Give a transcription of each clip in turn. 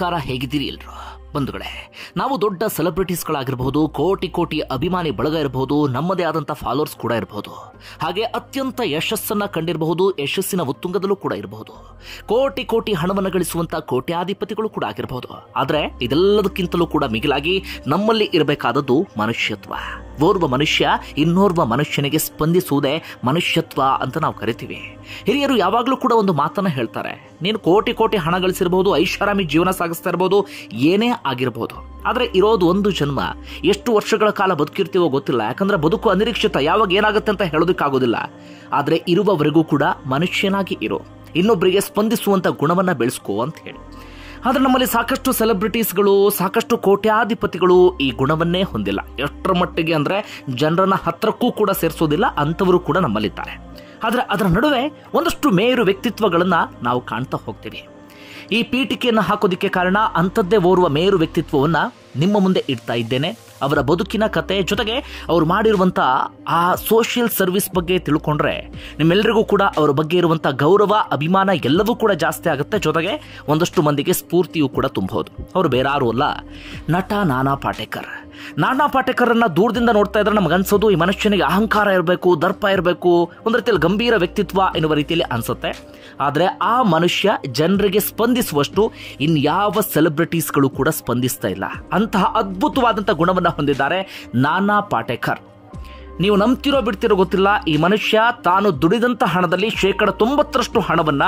ನಮಸ್ಕಾರ ಹೇಗಿದ್ದೀರಿ ಎಲ್ರು ಬಂಧುಗಳೇ ನಾವು ದೊಡ್ಡ ಸೆಲೆಬ್ರಿಟೀಸ್ಗಳಾಗಿರಬಹುದು ಕೋಟಿ ಕೋಟಿ ಅಭಿಮಾನಿ ಬಳಗ ಇರಬಹುದು ನಮ್ಮದೇ ಆದಂಥ ಫಾಲೋವರ್ಸ್ ಕೂಡ ಇರಬಹುದು ಹಾಗೆ ಅತ್ಯಂತ ಯಶಸ್ಸನ್ನ ಕಂಡಿರಬಹುದು ಯಶಸ್ಸಿನ ಉತ್ತುಂಗದಲ್ಲೂ ಕೂಡ ಇರಬಹುದು ಕೋಟಿ ಕೋಟಿ ಹಣವನ್ನು ಗಳಿಸುವಂತ ಕೋಟ್ಯಾಧಿಪತಿಗಳು ಕೂಡ ಆಗಿರಬಹುದು ಆದರೆ ಇದೆಲ್ಲದಕ್ಕಿಂತಲೂ ಕೂಡ ಮಿಗಿಲಾಗಿ ನಮ್ಮಲ್ಲಿ ಇರಬೇಕಾದದ್ದು ಮನುಷ್ಯತ್ವ ಓರ್ವ ಮನುಷ್ಯ ಇನ್ನೋರ್ವ ಮನುಷ್ಯನಿಗೆ ಸ್ಪಂದಿಸುವುದೇ ಮನುಷ್ಯತ್ವ ಅಂತ ನಾವು ಕರಿತೀವಿ ಹಿರಿಯರು ಯಾವಾಗಲೂ ಕೂಡ ಒಂದು ಮಾತನ್ನ ಹೇಳ್ತಾರೆ ನೀನು ಕೋಟಿ ಕೋಟಿ ಹಣ ಗಳಿಸಿರಬಹುದು ಐಷಾರಾಮಿ ಜೀವನ ಸಾಗಿಸ್ತಾ ಇರಬಹುದು ಏನೇ ಆಗಿರಬಹುದು ಆದರೆ ಇರೋದು ಒಂದು ಜನ್ಮ ಎಷ್ಟು ವರ್ಷಗಳ ಕಾಲ ಬದುಕಿರ್ತೀವೋ ಗೊತ್ತಿಲ್ಲ ಯಾಕಂದ್ರೆ ಬದುಕು ಅನಿರೀಕ್ಷಿತ ಯಾವಾಗ ಏನಾಗುತ್ತೆ ಅಂತ ಹೇಳೋದಕ್ಕಾಗೋದಿಲ್ಲ ಆದರೆ ಇರುವವರೆಗೂ ಕೂಡ ಮನುಷ್ಯನಾಗಿ ಇರೋ ಇನ್ನೊಬ್ಬರಿಗೆ ಸ್ಪಂದಿಸುವಂತ ಗುಣವನ್ನ ಬೆಳೆಸ್ಕೋ ಅಂತ ಹೇಳಿ ಆದ್ರೆ ನಮ್ಮಲ್ಲಿ ಸಾಕಷ್ಟು ಸೆಲೆಬ್ರಿಟೀಸ್ಗಳು ಸಾಕಷ್ಟು ಕೋಟ್ಯಾಧಿಪತಿಗಳು ಈ ಗುಣವನ್ನೇ ಹೊಂದಿಲ್ಲ ಎಷ್ಟರ ಮಟ್ಟಿಗೆ ಅಂದ್ರೆ ಜನರನ್ನ ಹತ್ರಕ್ಕೂ ಕೂಡ ಸೇರಿಸೋದಿಲ್ಲ ಅಂಥವರು ಕೂಡ ನಮ್ಮಲ್ಲಿದ್ದಾರೆ ಆದ್ರೆ ಅದರ ನಡುವೆ ಒಂದಷ್ಟು ಮೇರು ವ್ಯಕ್ತಿತ್ವಗಳನ್ನ ನಾವು ಕಾಣ್ತಾ ಹೋಗ್ತೀವಿ ಈ ಪೀಠಿಕೆಯನ್ನು ಹಾಕೋದಿಕ್ಕೆ ಕಾರಣ ಅಂಥದ್ದೇ ಓರ್ವ ಮೇರು ವ್ಯಕ್ತಿತ್ವವನ್ನ ನಿಮ್ಮ ಮುಂದೆ ಇಡ್ತಾ ಇದ್ದೇನೆ ಅವರ ಬದುಕಿನ ಕತೆ ಜೊತೆಗೆ ಅವ್ರು ಮಾಡಿರುವಂಥ ಆ ಸೋಷಿಯಲ್ ಸರ್ವಿಸ್ ಬಗ್ಗೆ ತಿಳ್ಕೊಂಡ್ರೆ ನಿಮ್ಮೆಲ್ಲರಿಗೂ ಕೂಡ ಅವರ ಬಗ್ಗೆ ಇರುವಂಥ ಗೌರವ ಅಭಿಮಾನ ಎಲ್ಲವೂ ಕೂಡ ಜಾಸ್ತಿ ಆಗುತ್ತೆ ಜೊತೆಗೆ ಒಂದಷ್ಟು ಮಂದಿಗೆ ಸ್ಫೂರ್ತಿಯೂ ಕೂಡ ತುಂಬಬಹುದು ಅವರು ಬೇರಾರು ಅಲ್ಲ ನಟ ನಾನಾ ಪಾಟೇಕರ್ ನಾನಾ ಪಾಟೇಕರನ್ನ ದೂರದಿಂದ ನೋಡ್ತಾ ಇದ್ರೆ ನಮ್ಗೆ ಅನ್ಸೋದು ಈ ಮನುಷ್ಯನಿಗೆ ಅಹಂಕಾರ ಇರಬೇಕು ದರ್ಪ ಇರಬೇಕು ಒಂದು ರೀತಿಯಲ್ಲಿ ಗಂಭೀರ ವ್ಯಕ್ತಿತ್ವ ಎನ್ನುವ ರೀತಿಯಲ್ಲಿ ಅನ್ಸುತ್ತೆ ಆದರೆ ಆ ಮನುಷ್ಯ ಜನರಿಗೆ ಸ್ಪಂದಿಸುವಷ್ಟು ಇನ್ಯಾವ ಸೆಲೆಬ್ರಿಟೀಸ್ಗಳು ಕೂಡ ಸ್ಪಂದಿಸ್ತಾ ಇಲ್ಲ ಅಂತಹ ಅದ್ಭುತವಾದಂಥ ಗುಣವನ್ನು ಹೊಂದಿದ್ದಾರೆ ನಾನಾ ಪಾಟೇಕರ್ ನೀವು ನಂಬ್ತಿರೋ ಬಿಡ್ತಿರೋ ಗೊತ್ತಿಲ್ಲ ಈ ಮನುಷ್ಯ ತಾನು ದುಡಿದಂಥ ಹಣದಲ್ಲಿ ಶೇಕಡ ತೊಂಬತ್ತರಷ್ಟು ಹಣವನ್ನ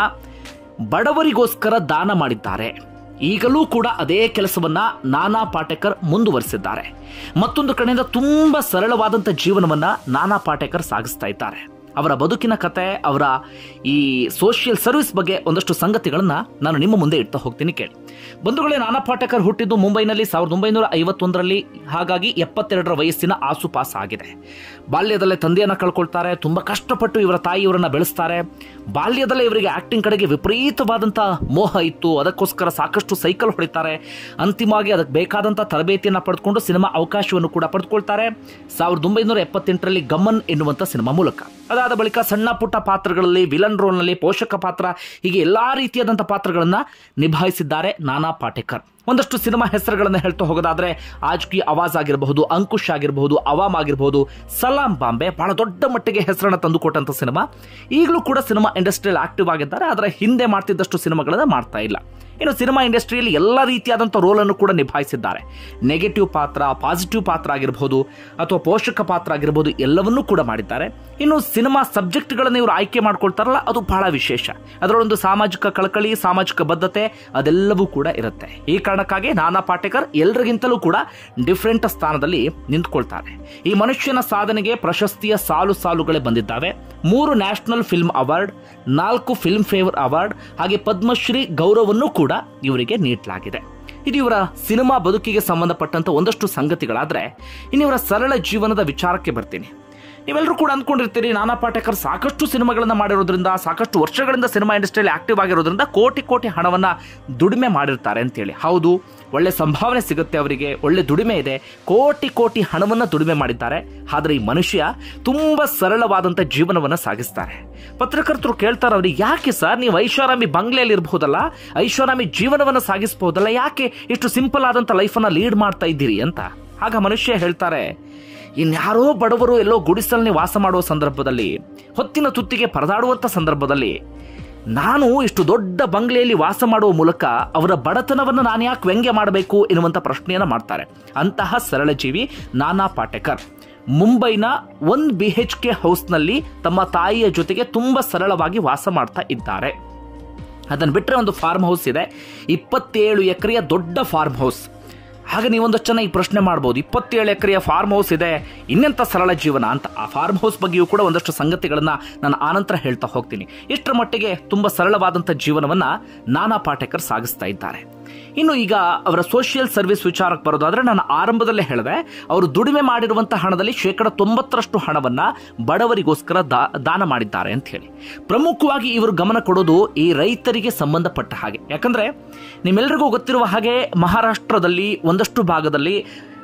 ಬಡವರಿಗೋಸ್ಕರ ದಾನ ಮಾಡಿದ್ದಾರೆ ಈಗಲೂ ಕೂಡ ಅದೇ ಕೆಲಸವನ್ನ ನಾನಾ ಪಾಟೇಕರ್ ಮುಂದುವರಿಸಿದ್ದಾರೆ ಮತ್ತೊಂದು ಕಡೆಯಿಂದ ತುಂಬಾ ಸರಳವಾದಂಥ ಜೀವನವನ್ನ ನಾನಾ ಪಾಟೇಕರ್ ಸಾಗಿಸ್ತಾ ಇದ್ದಾರೆ ಅವರ ಬದುಕಿನ ಕತೆ ಅವರ ಈ ಸೋಷಿಯಲ್ ಸರ್ವಿಸ್ ಬಗ್ಗೆ ಒಂದಷ್ಟು ಸಂಗತಿಗಳನ್ನ ನಾನು ನಿಮ್ಮ ಮುಂದೆ ಇಡ್ತಾ ಹೋಗ್ತೀನಿ ಕೇಳಿ ಬಂಧುಗಳೇ ನಾನಾ ಪಾಟೇಕರ್ ಹುಟ್ಟಿದ್ದು ಮುಂಬೈನಲ್ಲಿ ಸಾವಿರದ ಒಂಬೈನೂರ ಐವತ್ತೊಂದರಲ್ಲಿ ಹಾಗಾಗಿ ಎಪ್ಪತ್ತೆರಡರ ವಯಸ್ಸಿನ ಆಸುಪಾಸ ಆಗಿದೆ ಬಾಲ್ಯದಲ್ಲೇ ತಂದೆಯನ್ನ ಕಳ್ಕೊಳ್ತಾರೆ ತುಂಬಾ ಕಷ್ಟಪಟ್ಟು ಇವರ ತಾಯಿ ಇವರನ್ನ ಬೆಳೆಸ್ತಾರೆ ಬಾಲ್ಯದಲ್ಲೇ ಇವರಿಗೆ ಆಕ್ಟಿಂಗ್ ಕಡೆಗೆ ವಿಪರೀತವಾದಂಥ ಮೋಹ ಇತ್ತು ಅದಕ್ಕೋಸ್ಕರ ಸಾಕಷ್ಟು ಸೈಕಲ್ ಹೊಡಿತಾರೆ ಅಂತಿಮವಾಗಿ ಅದಕ್ಕೆ ಬೇಕಾದಂಥ ತರಬೇತಿಯನ್ನ ಪಡೆದುಕೊಂಡು ಸಿನಿಮಾ ಅವಕಾಶವನ್ನು ಕೂಡ ಪಡೆದುಕೊಳ್ತಾರೆ ಸಾವಿರದ ಒಂಬೈನೂರ ಎಪ್ಪತ್ತೆಂಟರಲ್ಲಿ ಗಮನ್ ಎನ್ನುವಂಥ ಸಿನಿಮಾ ಮೂಲಕ ಅದಾದ ಬಳಿಕ ಸಣ್ಣ ಪುಟ್ಟ ಪಾತ್ರಗಳಲ್ಲಿ ವಿಲನ್ ರೋಲ್ನಲ್ಲಿ ಪೋಷಕ ಪಾತ್ರ ಹೀಗೆ ಎಲ್ಲಾ ರೀತಿಯಾದಂಥ ಪಾತ್ರಗಳನ್ನ ನಿಭಾಯಿಸಿದ್ದಾರೆ ನಾನಾ ಪಾಟೇಕರ್ ಒಂದಷ್ಟು ಸಿನಿಮಾ ಹೆಸರುಗಳನ್ನು ಹೇಳ್ತಾ ಹೋಗೋದಾದ್ರೆ ಆಜ್ ಕಿ ಆವಾಜ್ ಆಗಿರಬಹುದು ಅಂಕುಶ್ ಆಗಿರಬಹುದು ಅವಾಮ್ ಆಗಿರಬಹುದು ಸಲಾಂ ಬಾಂಬೆ ಬಹಳ ದೊಡ್ಡ ಮಟ್ಟಿಗೆ ಹೆಸರನ್ನು ತಂದುಕೊಟ್ಟಂತ ಸಿನಿಮಾ ಈಗಲೂ ಕೂಡ ಸಿನಿಮಾ ಇಂಡಸ್ಟ್ರಿಯಲ್ಲಿ ಆಕ್ಟಿವ್ ಆಗಿದ್ದಾರೆ ಆದರೆ ಹಿಂದೆ ಮಾಡ್ತಿದ್ದಷ್ಟು ಸಿನಿಮಾಗಳನ್ನ ಮಾಡ್ತಾ ಇಲ್ಲ ಇನ್ನು ಸಿನಿಮಾ ಇಂಡಸ್ಟ್ರಿಯಲ್ಲಿ ಎಲ್ಲ ರೀತಿಯಾದಂಥ ರೋಲನ್ನು ಕೂಡ ನಿಭಾಯಿಸಿದ್ದಾರೆ ನೆಗೆಟಿವ್ ಪಾತ್ರ ಪಾಸಿಟಿವ್ ಪಾತ್ರ ಆಗಿರಬಹುದು ಅಥವಾ ಪೋಷಕ ಪಾತ್ರ ಆಗಿರಬಹುದು ಎಲ್ಲವನ್ನೂ ಕೂಡ ಮಾಡಿದ್ದಾರೆ ಇನ್ನು ಸಿನಿಮಾ ಸಬ್ಜೆಕ್ಟ್ಗಳನ್ನು ಇವರು ಆಯ್ಕೆ ಮಾಡ್ಕೊಳ್ತಾರಲ್ಲ ಅದು ಬಹಳ ವಿಶೇಷ ಅದರಲ್ಲೊಂದು ಸಾಮಾಜಿಕ ಕಳಕಳಿ ಸಾಮಾಜಿಕ ಬದ್ಧತೆ ಅದೆಲ್ಲವೂ ಕೂಡ ಇರುತ್ತೆ ಈ ಕಾರಣಕ್ಕಾಗಿ ನಾನಾ ಪಾಟೇಕರ್ ಎಲ್ಲರಿಗಿಂತಲೂ ಕೂಡ ಡಿಫ್ರೆಂಟ್ ಸ್ಥಾನದಲ್ಲಿ ನಿಂತ್ಕೊಳ್ತಾರೆ ಈ ಮನುಷ್ಯನ ಸಾಧನೆಗೆ ಪ್ರಶಸ್ತಿಯ ಸಾಲು ಸಾಲುಗಳೇ ಬಂದಿದ್ದಾವೆ ಮೂರು ನ್ಯಾಷನಲ್ ಫಿಲ್ಮ್ ಅವಾರ್ಡ್ ನಾಲ್ಕು ಫಿಲ್ಮ್ ಫೇವರ್ ಅವಾರ್ಡ್ ಹಾಗೆ ಪದ್ಮಶ್ರೀ ಗೌರವವನ್ನು ಕೂಡ ಇವರಿಗೆ ನೀಡಲಾಗಿದೆ ಇದು ಇವರ ಸಿನಿಮಾ ಬದುಕಿಗೆ ಸಂಬಂಧಪಟ್ಟಂತ ಒಂದಷ್ಟು ಸಂಗತಿಗಳಾದ್ರೆ ಇನ್ನು ಇವರ ಸರಳ ಜೀವನದ ವಿಚಾರಕ್ಕೆ ಬರ್ತೀನಿ ನೀವೆಲ್ಲರೂ ಕೂಡ ಅಂದ್ಕೊಂಡಿರ್ತೀರಿ ನಾನಾ ಪಾಟೇಕರ್ ಸಾಕಷ್ಟು ಸಿನಿಮಾಗಳನ್ನ ಮಾಡಿರೋದ್ರಿಂದ ಸಾಕಷ್ಟು ವರ್ಷಗಳಿಂದ ಸಿನಿಮಾ ಇಂಡಸ್ಟ್ರಿಯಲ್ಲಿ ಆಕ್ಟಿವ್ ಆಗಿರೋದ್ರಿಂದ ಕೋಟಿ ಕೋಟಿ ಹಣವನ್ನ ದುಡಿಮೆ ಮಾಡಿರ್ತಾರೆ ಅಂತೇಳಿ ಹೌದು ಒಳ್ಳೆ ಸಂಭಾವನೆ ಸಿಗುತ್ತೆ ಅವರಿಗೆ ಒಳ್ಳೆ ದುಡಿಮೆ ಇದೆ ಕೋಟಿ ಕೋಟಿ ಹಣವನ್ನ ದುಡಿಮೆ ಮಾಡಿದ್ದಾರೆ ಆದರೆ ಈ ಮನುಷ್ಯ ತುಂಬಾ ಸರಳವಾದಂಥ ಜೀವನವನ್ನ ಸಾಗಿಸ್ತಾರೆ ಪತ್ರಕರ್ತರು ಕೇಳ್ತಾರೆ ಅವ್ರಿಗೆ ಯಾಕೆ ಸರ್ ನೀವು ಐಷಾರಾಮಿ ಬಂಗ್ಲೆಯಲ್ಲಿ ಇರಬಹುದಲ್ಲ ಐಷಾರಾಮಿ ಜೀವನವನ್ನ ಸಾಗಿಸಬಹುದಲ್ಲ ಯಾಕೆ ಇಷ್ಟು ಸಿಂಪಲ್ ಆದಂಥ ಲೈಫನ್ನ ಲೀಡ್ ಮಾಡ್ತಾ ಇದ್ದೀರಿ ಅಂತ ಆಗ ಮನುಷ್ಯ ಹೇಳ್ತಾರೆ ಇನ್ಯಾರೋ ಬಡವರು ಎಲ್ಲೋ ಗುಡಿಸಲ್ನೇ ವಾಸ ಮಾಡುವ ಸಂದರ್ಭದಲ್ಲಿ ಹೊತ್ತಿನ ತುತ್ತಿಗೆ ಪರದಾಡುವಂಥ ಸಂದರ್ಭದಲ್ಲಿ ನಾನು ಇಷ್ಟು ದೊಡ್ಡ ಬಂಗ್ಲೆಯಲ್ಲಿ ವಾಸ ಮಾಡುವ ಮೂಲಕ ಅವರ ಬಡತನವನ್ನು ನಾನು ಯಾಕೆ ವ್ಯಂಗ್ಯ ಮಾಡಬೇಕು ಎನ್ನುವಂಥ ಪ್ರಶ್ನೆಯನ್ನು ಮಾಡ್ತಾರೆ ಅಂತಹ ಸರಳ ಜೀವಿ ನಾನಾ ಪಾಟೇಕರ್ ಮುಂಬೈನ ಒನ್ ಬಿ ಎಚ್ ಕೆ ಹೌಸ್ನಲ್ಲಿ ತಮ್ಮ ತಾಯಿಯ ಜೊತೆಗೆ ತುಂಬ ಸರಳವಾಗಿ ವಾಸ ಮಾಡ್ತಾ ಇದ್ದಾರೆ ಅದನ್ನು ಬಿಟ್ಟರೆ ಒಂದು ಫಾರ್ಮ್ ಹೌಸ್ ಇದೆ ಇಪ್ಪತ್ತೇಳು ಎಕರೆಯ ದೊಡ್ಡ ಫಾರ್ಮ್ ಹೌಸ್ ಹಾಗೆ ನೀವೊಂದಷ್ಟು ಜನ ಈ ಪ್ರಶ್ನೆ ಮಾಡ್ಬೋದು ಇಪ್ಪತ್ತೇಳು ಎಕರೆಯ ಫಾರ್ಮ್ ಹೌಸ್ ಇದೆ ಇನ್ನೆಂಥ ಸರಳ ಜೀವನ ಅಂತ ಆ ಫಾರ್ಮ್ ಹೌಸ್ ಬಗ್ಗೆಯೂ ಕೂಡ ಒಂದಷ್ಟು ಸಂಗತಿಗಳನ್ನ ನಾನು ಆನಂತರ ಹೇಳ್ತಾ ಹೋಗ್ತೀನಿ ಇಷ್ಟರ ಮಟ್ಟಿಗೆ ತುಂಬ ಸರಳವಾದಂಥ ಜೀವನವನ್ನ ನಾನಾ ಪಾಟೇಕರ್ ಸಾಗಿಸ್ತಾ ಇದ್ದಾರೆ ಇನ್ನು ಈಗ ಅವರ ಸೋಷಿಯಲ್ ಸರ್ವಿಸ್ ವಿಚಾರಕ್ಕೆ ಬರೋದಾದ್ರೆ ನಾನು ಆರಂಭದಲ್ಲೇ ಹೇಳಿದೆ ಅವರು ದುಡಿಮೆ ಮಾಡಿರುವಂತಹ ಹಣದಲ್ಲಿ ಶೇಕಡ ತೊಂಬತ್ತರಷ್ಟು ಹಣವನ್ನ ಬಡವರಿಗೋಸ್ಕರ ದಾ- ದಾನ ಮಾಡಿದ್ದಾರೆ ಅಂತ ಹೇಳಿ ಪ್ರಮುಖವಾಗಿ ಇವರು ಗಮನ ಕೊಡೋದು ಈ ರೈತರಿಗೆ ಸಂಬಂಧಪಟ್ಟ ಹಾಗೆ ಯಾಕಂದ್ರೆ ನಿಮ್ಮೆಲ್ಲರಿಗೂ ಗೊತ್ತಿರುವ ಹಾಗೆ ಮಹಾರಾಷ್ಟ್ರದಲ್ಲಿ ಒಂದಷ್ಟು ಭಾಗದಲ್ಲಿ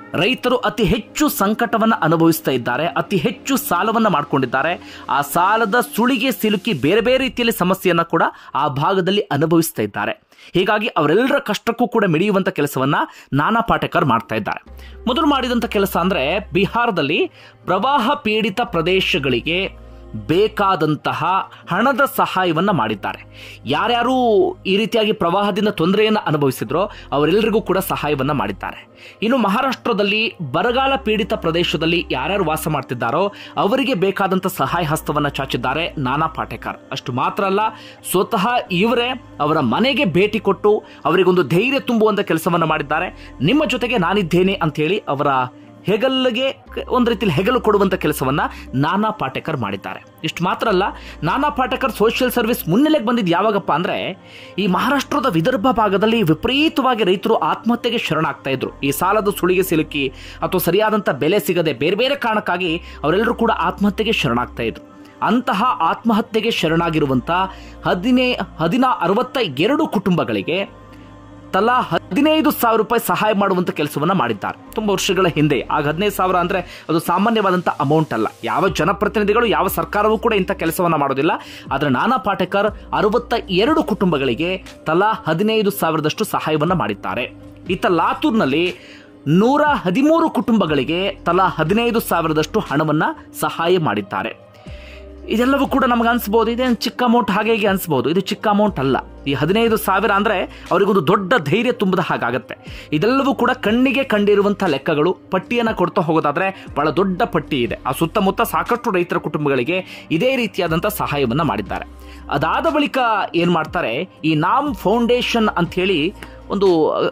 ರೈತರು ಅತಿ ಹೆಚ್ಚು ಸಂಕಟವನ್ನು ಅನುಭವಿಸ್ತಾ ಇದ್ದಾರೆ ಅತಿ ಹೆಚ್ಚು ಸಾಲವನ್ನ ಮಾಡ್ಕೊಂಡಿದ್ದಾರೆ ಆ ಸಾಲದ ಸುಳಿಗೆ ಸಿಲುಕಿ ಬೇರೆ ಬೇರೆ ರೀತಿಯಲ್ಲಿ ಸಮಸ್ಯೆಯನ್ನ ಕೂಡ ಆ ಭಾಗದಲ್ಲಿ ಅನುಭವಿಸ್ತಾ ಇದ್ದಾರೆ ಹೀಗಾಗಿ ಅವರೆಲ್ಲರ ಕಷ್ಟಕ್ಕೂ ಕೂಡ ಮಿಡಿಯುವಂತ ಕೆಲಸವನ್ನ ನಾನಾ ಪಾಟೇಕರ್ ಮಾಡ್ತಾ ಇದ್ದಾರೆ ಮೊದಲು ಮಾಡಿದಂತ ಕೆಲಸ ಅಂದ್ರೆ ಬಿಹಾರದಲ್ಲಿ ಪ್ರವಾಹ ಪೀಡಿತ ಪ್ರದೇಶಗಳಿಗೆ ಬೇಕಾದಂತಹ ಹಣದ ಸಹಾಯವನ್ನ ಮಾಡಿದ್ದಾರೆ ಯಾರ್ಯಾರು ಈ ರೀತಿಯಾಗಿ ಪ್ರವಾಹದಿಂದ ತೊಂದರೆಯನ್ನು ಅನುಭವಿಸಿದ್ರೋ ಅವರೆಲ್ಲರಿಗೂ ಕೂಡ ಸಹಾಯವನ್ನ ಮಾಡಿದ್ದಾರೆ ಇನ್ನು ಮಹಾರಾಷ್ಟ್ರದಲ್ಲಿ ಬರಗಾಲ ಪೀಡಿತ ಪ್ರದೇಶದಲ್ಲಿ ಯಾರ್ಯಾರು ವಾಸ ಮಾಡ್ತಿದ್ದಾರೋ ಅವರಿಗೆ ಬೇಕಾದಂತ ಸಹಾಯ ಹಸ್ತವನ್ನ ಚಾಚಿದ್ದಾರೆ ನಾನಾ ಪಾಟೇಕರ್ ಅಷ್ಟು ಮಾತ್ರ ಅಲ್ಲ ಸ್ವತಃ ಇವರೇ ಅವರ ಮನೆಗೆ ಭೇಟಿ ಕೊಟ್ಟು ಅವರಿಗೊಂದು ಧೈರ್ಯ ತುಂಬುವಂತ ಕೆಲಸವನ್ನ ಮಾಡಿದ್ದಾರೆ ನಿಮ್ಮ ಜೊತೆಗೆ ನಾನಿದ್ದೇನೆ ಅಂತ ಹೇಳಿ ಅವರ ಹೆಗಲ್ಲಿಗೆ ಒಂದು ರೀತಿಯಲ್ಲಿ ಹೆಗಲು ಕೊಡುವಂತ ಕೆಲಸವನ್ನ ನಾನಾ ಪಾಟೇಕರ್ ಮಾಡಿದ್ದಾರೆ ಇಷ್ಟು ಮಾತ್ರ ಅಲ್ಲ ನಾನಾ ಪಾಟೇಕರ್ ಸೋಷಿಯಲ್ ಸರ್ವಿಸ್ ಮುನ್ನೆಲೆಗೆ ಬಂದಿದ್ದು ಯಾವಾಗಪ್ಪ ಅಂದ್ರೆ ಈ ಮಹಾರಾಷ್ಟ್ರದ ವಿದರ್ಭ ಭಾಗದಲ್ಲಿ ವಿಪರೀತವಾಗಿ ರೈತರು ಆತ್ಮಹತ್ಯೆಗೆ ಶರಣಾಗ್ತಾ ಇದ್ರು ಈ ಸಾಲದ ಸುಳಿಗೆ ಸಿಲುಕಿ ಅಥವಾ ಸರಿಯಾದಂತ ಬೆಲೆ ಸಿಗದೆ ಬೇರೆ ಬೇರೆ ಕಾರಣಕ್ಕಾಗಿ ಅವರೆಲ್ಲರೂ ಕೂಡ ಆತ್ಮಹತ್ಯೆಗೆ ಶರಣಾಗ್ತಾ ಇದ್ರು ಅಂತಹ ಆತ್ಮಹತ್ಯೆಗೆ ಶರಣಾಗಿರುವಂತ ಹದಿನೇ ಹದಿನ ಅರವತ್ತ ಎರಡು ಕುಟುಂಬಗಳಿಗೆ ತಲಾ ಹದಿನೈದು ಸಾವಿರ ರೂಪಾಯಿ ಸಹಾಯ ಮಾಡುವಂತ ಕೆಲಸವನ್ನ ಮಾಡಿದ್ದಾರೆ ತುಂಬಾ ವರ್ಷಗಳ ಹಿಂದೆ ಆಗ ಹದಿನೈದು ಸಾವಿರ ಅಂದ್ರೆ ಅದು ಸಾಮಾನ್ಯವಾದಂತ ಅಮೌಂಟ್ ಅಲ್ಲ ಯಾವ ಜನಪ್ರತಿನಿಧಿಗಳು ಯಾವ ಸರ್ಕಾರವೂ ಕೂಡ ಇಂಥ ಕೆಲಸವನ್ನ ಮಾಡೋದಿಲ್ಲ ಆದ್ರೆ ನಾನಾ ಪಾಟೇಕರ್ ಅರವತ್ತ ಎರಡು ಕುಟುಂಬಗಳಿಗೆ ತಲಾ ಹದಿನೈದು ಸಾವಿರದಷ್ಟು ಸಹಾಯವನ್ನ ಮಾಡಿದ್ದಾರೆ ಇತ್ತ ಲಾತೂರ್ನಲ್ಲಿ ನೂರ ಹದಿಮೂರು ಕುಟುಂಬಗಳಿಗೆ ತಲಾ ಹದಿನೈದು ಸಾವಿರದಷ್ಟು ಹಣವನ್ನ ಸಹಾಯ ಮಾಡಿದ್ದಾರೆ ಇದೆಲ್ಲವೂ ಕೂಡ ನಮಗೆ ಅನ್ಸ್ಬೋದು ಇದೇನು ಚಿಕ್ಕ ಅಮೌಂಟ್ ಹಾಗೆ ಹೀಗೆ ಅನ್ಸ್ಬೋದು ಇದು ಚಿಕ್ಕ ಅಮೌಂಟ್ ಅಲ್ಲ ಈ ಹದಿನೈದು ಸಾವಿರ ಅಂದ್ರೆ ಅವರಿಗೊಂದು ದೊಡ್ಡ ಧೈರ್ಯ ತುಂಬದ ಹಾಗಾಗತ್ತೆ ಇದೆಲ್ಲವೂ ಕೂಡ ಕಣ್ಣಿಗೆ ಕಂಡಿರುವಂತಹ ಲೆಕ್ಕಗಳು ಪಟ್ಟಿಯನ್ನ ಕೊಡ್ತಾ ಹೋಗೋದಾದ್ರೆ ಬಹಳ ದೊಡ್ಡ ಪಟ್ಟಿ ಇದೆ ಆ ಸುತ್ತಮುತ್ತ ಸಾಕಷ್ಟು ರೈತರ ಕುಟುಂಬಗಳಿಗೆ ಇದೇ ರೀತಿಯಾದಂತಹ ಸಹಾಯವನ್ನ ಮಾಡಿದ್ದಾರೆ ಅದಾದ ಬಳಿಕ ಏನ್ ಮಾಡ್ತಾರೆ ಈ ನಾಮ್ ಫೌಂಡೇಶನ್ ಅಂತ ಹೇಳಿ ಒಂದು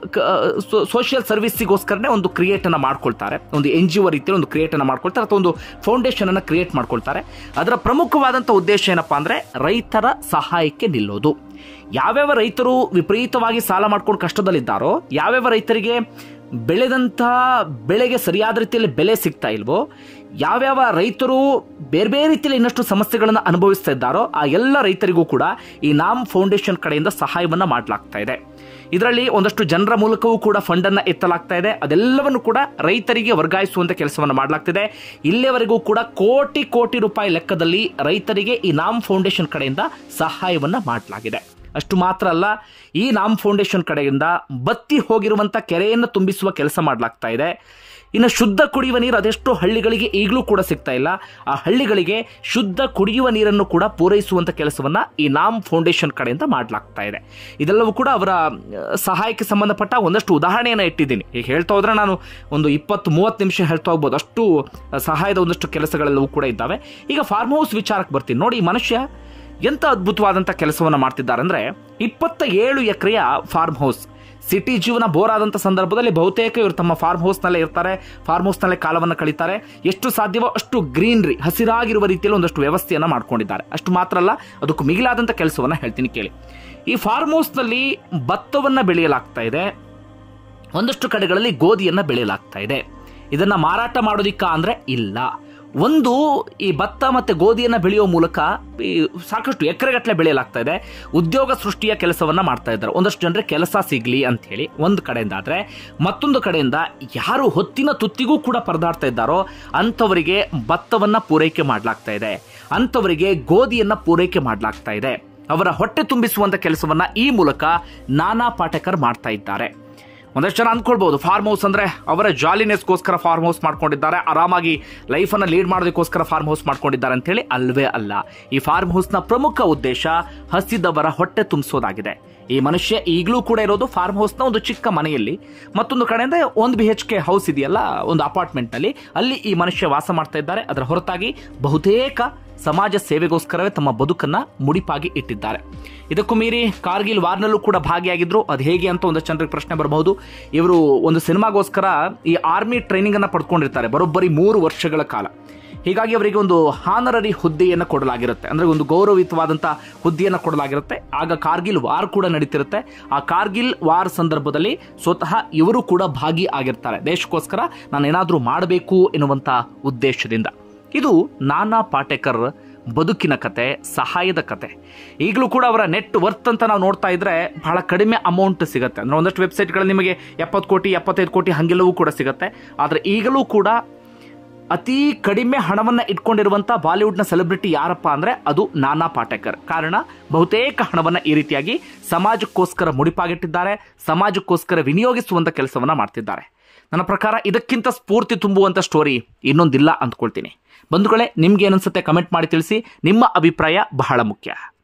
ಸೋಷಿಯಲ್ ಸರ್ವಿಸ್ಸಿಗೋಸ್ಕರನೇ ಒಂದು ಕ್ರಿಯೇಟ್ ಅನ್ನ ಮಾಡ್ಕೊಳ್ತಾರೆ ಒಂದು ಎನ್ ಜಿ ಒ ರೀತಿಯಲ್ಲಿ ಒಂದು ಕ್ರಿಯೇಟ್ ಅನ್ನ ಮಾಡ್ಕೊಳ್ತಾರೆ ಅಥವಾ ಒಂದು ಫೌಂಡೇಶನ್ ಅನ್ನ ಕ್ರಿಯೇಟ್ ಮಾಡ್ಕೊಳ್ತಾರೆ ಅದರ ಪ್ರಮುಖವಾದಂಥ ಉದ್ದೇಶ ಏನಪ್ಪಾ ಅಂದ್ರೆ ರೈತರ ಸಹಾಯಕ್ಕೆ ನಿಲ್ಲೋದು ಯಾವ್ಯಾವ ರೈತರು ವಿಪರೀತವಾಗಿ ಸಾಲ ಮಾಡ್ಕೊಂಡು ಕಷ್ಟದಲ್ಲಿದ್ದಾರೋ ಯಾವ್ಯಾವ ರೈತರಿಗೆ ಬೆಳೆದಂತಹ ಬೆಳೆಗೆ ಸರಿಯಾದ ರೀತಿಯಲ್ಲಿ ಬೆಲೆ ಸಿಗ್ತಾ ಇಲ್ವೋ ಯಾವ್ಯಾವ ರೈತರು ಬೇರೆ ಬೇರೆ ರೀತಿಯಲ್ಲಿ ಇನ್ನಷ್ಟು ಸಮಸ್ಯೆಗಳನ್ನು ಅನುಭವಿಸ್ತಾ ಇದ್ದಾರೋ ಆ ಎಲ್ಲ ರೈತರಿಗೂ ಕೂಡ ಈ ನಾಮ್ ಫೌಂಡೇಶನ್ ಕಡೆಯಿಂದ ಸಹಾಯವನ್ನ ಮಾಡಲಾಗ್ತಾ ಇದೆ ಇದರಲ್ಲಿ ಒಂದಷ್ಟು ಜನರ ಮೂಲಕವೂ ಕೂಡ ಫಂಡ್ ಅನ್ನ ಎತ್ತಲಾಗ್ತಾ ಇದೆ ಅದೆಲ್ಲವನ್ನು ಕೂಡ ರೈತರಿಗೆ ವರ್ಗಾಯಿಸುವಂತ ಕೆಲಸವನ್ನು ಮಾಡಲಾಗ್ತಿದೆ ಇಲ್ಲಿಯವರೆಗೂ ಕೂಡ ಕೋಟಿ ಕೋಟಿ ರೂಪಾಯಿ ಲೆಕ್ಕದಲ್ಲಿ ರೈತರಿಗೆ ಈ ನಾಮ್ ಫೌಂಡೇಶನ್ ಕಡೆಯಿಂದ ಸಹಾಯವನ್ನ ಮಾಡಲಾಗಿದೆ ಅಷ್ಟು ಮಾತ್ರ ಅಲ್ಲ ಈ ನಾಮ್ ಫೌಂಡೇಶನ್ ಕಡೆಯಿಂದ ಬತ್ತಿ ಹೋಗಿರುವಂತ ಕೆರೆಯನ್ನು ತುಂಬಿಸುವ ಕೆಲಸ ಮಾಡಲಾಗ್ತಾ ಇದೆ ಇನ್ನು ಶುದ್ಧ ಕುಡಿಯುವ ನೀರು ಅದೆಷ್ಟೋ ಹಳ್ಳಿಗಳಿಗೆ ಈಗಲೂ ಕೂಡ ಸಿಗ್ತಾ ಇಲ್ಲ ಆ ಹಳ್ಳಿಗಳಿಗೆ ಶುದ್ಧ ಕುಡಿಯುವ ನೀರನ್ನು ಕೂಡ ಪೂರೈಸುವಂತ ಕೆಲಸವನ್ನ ಈ ನಾಮ್ ಫೌಂಡೇಶನ್ ಕಡೆಯಿಂದ ಮಾಡಲಾಗ್ತಾ ಇದೆ ಇದೆಲ್ಲವೂ ಕೂಡ ಅವರ ಅಹ್, ಸಹಾಯಕ್ಕೆ ಸಂಬಂಧಪಟ್ಟ ಒಂದಷ್ಟು ಉದಾಹರಣೆಯನ್ನು ಇಟ್ಟಿದ್ದೀನಿ ಈಗ ಹೇಳ್ತಾ ಹೋದ್ರೆ ನಾನು ಒಂದು ಇಪ್ಪತ್ತು ಮೂವತ್ತು ನಿಮಿಷ ಹೇಳ್ತಾ ಹೋಗ್ಬೋದು ಅಷ್ಟು ಅಹ್, ಸಹಾಯದ ಒಂದಷ್ಟು ಕೆಲಸಗಳೆಲ್ಲವೂ ಕೂಡ ಇದ್ದಾವೆ ಈಗ ಫಾರ್ಮ್ ಹೌಸ್ ವಿಚಾರಕ್ಕೆ ಬರ್ತೀನಿ ನೋಡಿ ಈ ಮನುಷ್ಯ ಎಂತ ಅದ್ಭುತವಾದಂಥ ಕೆಲಸವನ್ನು ಮಾಡ್ತಿದ್ದಾರೆ ಅಂದ್ರೆ ಇಪ್ಪತ್ತ ಏಳು ಎಕರೆಯ ಫಾರ್ಮ್ ಹೌಸ್ ಸಿಟಿ ಜೀವನ ಬೋರ್ ಆದಂಥ ಸಂದರ್ಭದಲ್ಲಿ ಬಹುತೇಕ ಇವರು ತಮ್ಮ ಫಾರ್ಮ್ ಹೌಸ್ನಲ್ಲೇ ಇರ್ತಾರೆ ಫಾರ್ಮ್ ಹೌಸ್ನಲ್ಲೇ ಕಾಲವನ್ನು ಕಳೀತಾರೆ ಎಷ್ಟು ಸಾಧ್ಯವೋ ಅಷ್ಟು ಗ್ರೀನ್ರಿ ಹಸಿರಾಗಿರುವ ರೀತಿಯಲ್ಲಿ ಒಂದಷ್ಟು ವ್ಯವಸ್ಥೆಯನ್ನು ಮಾಡ್ಕೊಂಡಿದ್ದಾರೆ ಅಷ್ಟು ಮಾತ್ರ ಅಲ್ಲ ಅದಕ್ಕೂ ಮಿಗಿಲಾದಂಥ ಕೆಲಸವನ್ನು ಹೇಳ್ತೀನಿ ಕೇಳಿ ಈ ಫಾರ್ಮ್ ಹೌಸ್ನಲ್ಲಿ ಭತ್ತವನ್ನು ಬೆಳೆಯಲಾಗ್ತಾ ಇದೆ ಒಂದಷ್ಟು ಕಡೆಗಳಲ್ಲಿ ಗೋಧಿಯನ್ನ ಬೆಳೆಯಲಾಗ್ತಾ ಇದೆ ಇದನ್ನ ಮಾರಾಟ ಮಾಡೋದಿಕ್ಕ ಅಂದ್ರೆ ಇಲ್ಲ ಒಂದು ಈ ಭತ್ತ ಮತ್ತೆ ಗೋಧಿಯನ್ನ ಬೆಳೆಯುವ ಮೂಲಕ ಈ ಸಾಕಷ್ಟು ಎಕರೆಗಟ್ಟಲೆ ಬೆಳೆಯಲಾಗ್ತಾ ಇದೆ ಉದ್ಯೋಗ ಸೃಷ್ಟಿಯ ಕೆಲಸವನ್ನ ಮಾಡ್ತಾ ಇದ್ದಾರೆ ಒಂದಷ್ಟು ಜನರಿಗೆ ಕೆಲಸ ಸಿಗ್ಲಿ ಅಂತ ಹೇಳಿ ಒಂದು ಕಡೆಯಿಂದ ಆದ್ರೆ ಮತ್ತೊಂದು ಕಡೆಯಿಂದ ಯಾರು ಹೊತ್ತಿನ ತುತ್ತಿಗೂ ಕೂಡ ಪರದಾಡ್ತಾ ಇದ್ದಾರೋ ಅಂಥವರಿಗೆ ಭತ್ತವನ್ನ ಪೂರೈಕೆ ಮಾಡಲಾಗ್ತಾ ಇದೆ ಅಂಥವರಿಗೆ ಗೋಧಿಯನ್ನ ಪೂರೈಕೆ ಮಾಡಲಾಗ್ತಾ ಇದೆ ಅವರ ಹೊಟ್ಟೆ ತುಂಬಿಸುವಂತ ಕೆಲಸವನ್ನ ಈ ಮೂಲಕ ನಾನಾ ಪಾಟೇಕರ್ ಮಾಡ್ತಾ ಇದ್ದಾರೆ ಒಂದಷ್ಟು ಜನ ಅಂದ್ಕೊಳ್ಬಹುದು ಫಾರ್ಮ್ ಹೌಸ್ ಅಂದ್ರೆ ಅವರ ಜಾಲಿನೆಸ್ಗೋಸ್ಕರ ಫಾರ್ಮ್ ಹೌಸ್ ಮಾಡ್ಕೊಂಡಿದ್ದಾರೆ ಆರಾಮಾಗಿ ಲೈಫ್ ಅನ್ನ ಲೀಡ್ ಮಾಡೋದಕ್ಕೋಸ್ಕರ ಫಾರ್ಮ್ ಹೌಸ್ ಮಾಡ್ಕೊಂಡಿದ್ದಾರೆ ಅಂತ ಹೇಳಿ ಅಲ್ವೇ ಅಲ್ಲ ಈ ಫಾರ್ಮ್ ಹೌಸ್ ನ ಪ್ರಮುಖ ಉದ್ದೇಶ ಹಸಿದವರ ಹೊಟ್ಟೆ ತುಂಬಿಸೋದಾಗಿದೆ ಈ ಮನುಷ್ಯ ಈಗಲೂ ಕೂಡ ಇರೋದು ಫಾರ್ಮ್ ಹೌಸ್ ನ ಒಂದು ಚಿಕ್ಕ ಮನೆಯಲ್ಲಿ ಮತ್ತೊಂದು ಕಡೆಯಿಂದ ಒಂದು ಬಿ ಎಚ್ ಕೆ ಹೌಸ್ ಇದೆಯಲ್ಲ ಒಂದು ಅಪಾರ್ಟ್ಮೆಂಟ್ ನಲ್ಲಿ ಅಲ್ಲಿ ಈ ಮನುಷ್ಯ ವಾಸ ಮಾಡ್ತಾ ಇದ್ದಾರೆ ಅದರ ಹೊರತಾಗಿ ಬಹುತೇಕ ಸಮಾಜ ಸೇವೆಗೋಸ್ಕರವೇ ತಮ್ಮ ಬದುಕನ್ನ ಮುಡಿಪಾಗಿ ಇಟ್ಟಿದ್ದಾರೆ ಇದಕ್ಕೂ ಮೀರಿ ಕಾರ್ಗಿಲ್ ವಾರ್ನಲ್ಲೂ ಕೂಡ ಭಾಗಿಯಾಗಿದ್ರು ಅದು ಹೇಗೆ ಅಂತ ಒಂದಷ್ಟು ಜನರಿಗೆ ಪ್ರಶ್ನೆ ಬರಬಹುದು ಇವರು ಒಂದು ಸಿನಿಮಾಗೋಸ್ಕರ ಈ ಆರ್ಮಿ ಟ್ರೈನಿಂಗ್ ಅನ್ನ ಪಡ್ಕೊಂಡಿರ್ತಾರೆ ಬರೋಬ್ಬರಿ ಮೂರು ವರ್ಷಗಳ ಕಾಲ ಹೀಗಾಗಿ ಅವರಿಗೆ ಒಂದು ಹಾನರರಿ ಹುದ್ದೆಯನ್ನು ಕೊಡಲಾಗಿರುತ್ತೆ ಅಂದ್ರೆ ಒಂದು ಗೌರವಯುತವಾದಂಥ ಹುದ್ದೆಯನ್ನು ಕೊಡಲಾಗಿರುತ್ತೆ ಆಗ ಕಾರ್ಗಿಲ್ ವಾರ್ ಕೂಡ ನಡೀತಿರುತ್ತೆ ಆ ಕಾರ್ಗಿಲ್ ವಾರ್ ಸಂದರ್ಭದಲ್ಲಿ ಸ್ವತಃ ಇವರು ಕೂಡ ಭಾಗಿ ಆಗಿರ್ತಾರೆ ದೇಶಕ್ಕೋಸ್ಕರ ನಾನು ಏನಾದರೂ ಮಾಡಬೇಕು ಎನ್ನುವಂಥ ಉದ್ದೇಶದಿಂದ ಇದು ನಾನಾ ಪಾಟೇಕರ್ ಬದುಕಿನ ಕತೆ ಸಹಾಯದ ಕತೆ ಈಗಲೂ ಕೂಡ ಅವರ ನೆಟ್ ವರ್ತ್ ಅಂತ ನಾವು ನೋಡ್ತಾ ಇದ್ರೆ ಬಹಳ ಕಡಿಮೆ ಅಮೌಂಟ್ ಸಿಗುತ್ತೆ ಅಂದ್ರೆ ಒಂದಷ್ಟು ವೆಬ್ಸೈಟ್ಗಳಲ್ಲಿ ನಿಮಗೆ ಎಪ್ಪತ್ತು ಕೋಟಿ ಎಪ್ಪತ್ತೈದು ಕೋಟಿ ಹಂಗೆಲ್ಲವೂ ಕೂಡ ಸಿಗುತ್ತೆ ಆದರೆ ಈಗಲೂ ಕೂಡ ಅತಿ ಕಡಿಮೆ ಹಣವನ್ನ ಇಟ್ಕೊಂಡಿರುವಂತ ಬಾಲಿವುಡ್ನ ಸೆಲೆಬ್ರಿಟಿ ಯಾರಪ್ಪ ಅಂದ್ರೆ ಅದು ನಾನಾ ಪಾಟೇಕರ್ ಕಾರಣ ಬಹುತೇಕ ಹಣವನ್ನ ಈ ರೀತಿಯಾಗಿ ಸಮಾಜಕ್ಕೋಸ್ಕರ ಮುಡಿಪಾಗಿಟ್ಟಿದ್ದಾರೆ ಸಮಾಜಕ್ಕೋಸ್ಕರ ವಿನಿಯೋಗಿಸುವಂತ ಕೆಲಸವನ್ನ ಮಾಡ್ತಿದ್ದಾರೆ ನನ್ನ ಪ್ರಕಾರ ಇದಕ್ಕಿಂತ ಸ್ಫೂರ್ತಿ ತುಂಬುವಂತ ಸ್ಟೋರಿ ಇನ್ನೊಂದಿಲ್ಲ ಅಂದ್ಕೊಳ್ತೀನಿ ಬಂಧುಗಳೇ ನಿಮ್ಗೆ ಏನನ್ಸುತ್ತೆ ಕಮೆಂಟ್ ಮಾಡಿ ತಿಳಿಸಿ ನಿಮ್ಮ ಅಭಿಪ್ರಾಯ ಬಹಳ ಮುಖ್ಯ